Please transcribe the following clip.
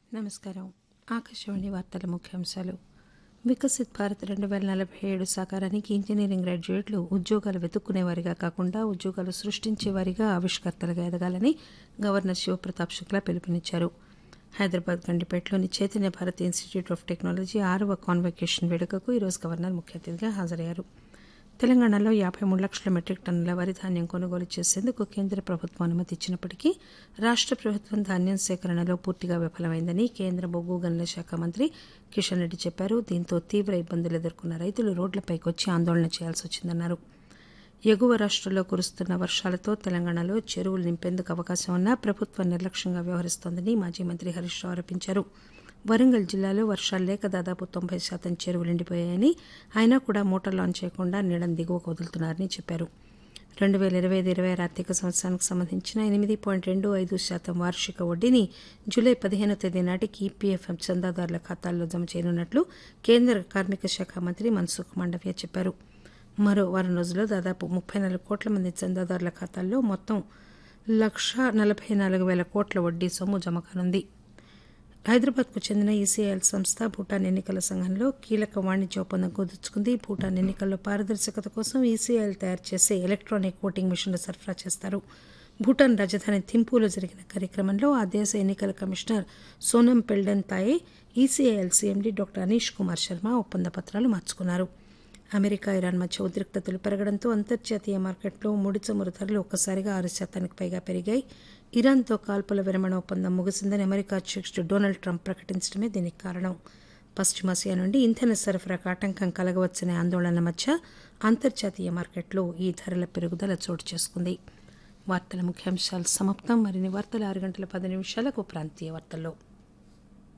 నమస్కారం ఆకాశవాణి వార్తల ముఖ్యాంశాలు వికసిత్ భారత్ రెండు వేల నలభై ఏడు సాకారానికి ఇంజనీరింగ్ గ్రాడ్యుయేట్లు ఉద్యోగాలు వెతుక్కునేవారిగా కాకుండా ఉద్యోగాలు సృష్టించేవారిగా ఆవిష్కర్తలుగా ఎదగాలని గవర్నర్ శివప్రతాప్ శుక్లా పిలుపునిచ్చారు హైదరాబాద్ గండిపేటలోని Chaitanya Bharat institute of technology ఆరవ కాన్వకేషన్ వేడుకకు ఈరోజు గవర్నర్ ముఖ్య అతిథిగా హాజరయ్యారు తెలంగాణలో యాభై మూడు లక్షల మెట్రిక్ టన్నుల వరి ధాన్యం కొనుగోలు చేసేందుకు కేంద్ర ప్రభుత్వం అనుమతి ఇచ్చినప్పటికీ రాష్ట ప్రభుత్వం ధాన్యం సేకరణలో పూర్తిగా విఫలమైందని కేంద్ర బొగ్గు గనుల శాఖ మంత్రి కిషన్ రెడ్డి చెప్పారు దీంతో తీవ్ర ఇబ్బందులు ఎదుర్కొన్న రైతులు రోడ్లపైకి వచ్చి ఆందోళన చేయాల్సి వచ్చిందన్నారు ఎగువ రాష్ట్రాల్లో కురుస్తున్న వర్షాలతో తెలంగాణలో చెరువులు నింపేందుకు అవకాశం ఉన్నా ప్రభుత్వం నిర్లక్ష్యంగా వ్యవహరిస్తోందని మాజీ మంత్రి హరీష్ రావు ఆరోపించారు వరంగల్ జిల్లాలో వర్షాలు లేక దాదాపు తొంభై శాతం చెరువులు నిండిపోయాయని అయినా కూడా మోటార్లు ఆన్ చేయకుండా నీళ్లను దిగువకు వదులుతున్నారని చెప్పారు రెండు వేల ఇరవై ఐదు ఇరవై ఆరు ఆర్థిక సంవత్సరానికి సంబంధించిన ఎనిమిది పాయింట్ రెండు ఐదు శాతం వార్షిక వడ్డీని జూలై పదిహేనో తేదీ నాటికి ఈపీఎఫ్ఎం చందాదారుల ఖాతాల్లో జమ చేయనున్నట్లు కేంద్ర కార్మిక శాఖ మంత్రి మన్సుఖ్ మాండవ్య చెప్పారు మరో వారం రోజుల్లో దాదాపు ముప్పై నాలుగు కోట్ల మంది చందాదారుల ఖాతాల్లో మొత్తం లక్ష నలభై నాలుగు వేల కోట్ల వడ్డీ సొమ్ము జమ కానుంది హైదరాబాద్కు చెందిన ఈసీఐఎల్ సంస్థ భూటాన్ ఎన్నికల సంఘంలో కీలక వాణిజ్య ఒప్పందం కుదుర్చుకుంది భూటాన్ ఎన్నికల్లో పారదర్శకత కోసం ఈసీఐఎల్ తయారు చేసే ఎలక్ట్రానిక్ ఓటింగ్ మిషన్లు సరఫరా చేస్తారు భూటాన్ రాజధాని థింపూలో జరిగిన కార్యక్రమంలో ఆ దేశ ఎన్నికల commissioner Sonam Pelden Thaye ECIL CMD doctor Anish Kumar Sharma ఒప్పంద పత్రాలు మార్చుకున్నారు అమెరికా ఇరాన్ మధ్య ఉద్రిక్తతలు పెరగడంతో అంతర్జాతీయ మార్కెట్లో ముడి చమురు ధరలు ఒక్కసారిగా ఆరు శాతానికి పైగా పెరిగాయి ఇరాన్తో కాల్పుల విరమణ ఒప్పందం ముగిసిందని అమెరికా అధ్యక్షుడు డొనాల్డ్ ట్రంప్ ప్రకటించడమే దీనికి కారణం పశ్చిమాసియా నుండి ఇంధన సరఫరాకు ఆటంకం కలగవచ్చనే ఆందోళనల మధ్య అంతర్జాతీయ మార్కెట్లో ఈ ధరల పెరుగుదల చోటు చేసుకుంది వార్తల ముఖ్యాంశాలు సమాప్తం మరిన్ని వార్తలు ఆరు గంటల పది నిమిషాలకు ప్రాంతీయ వార్తల్లో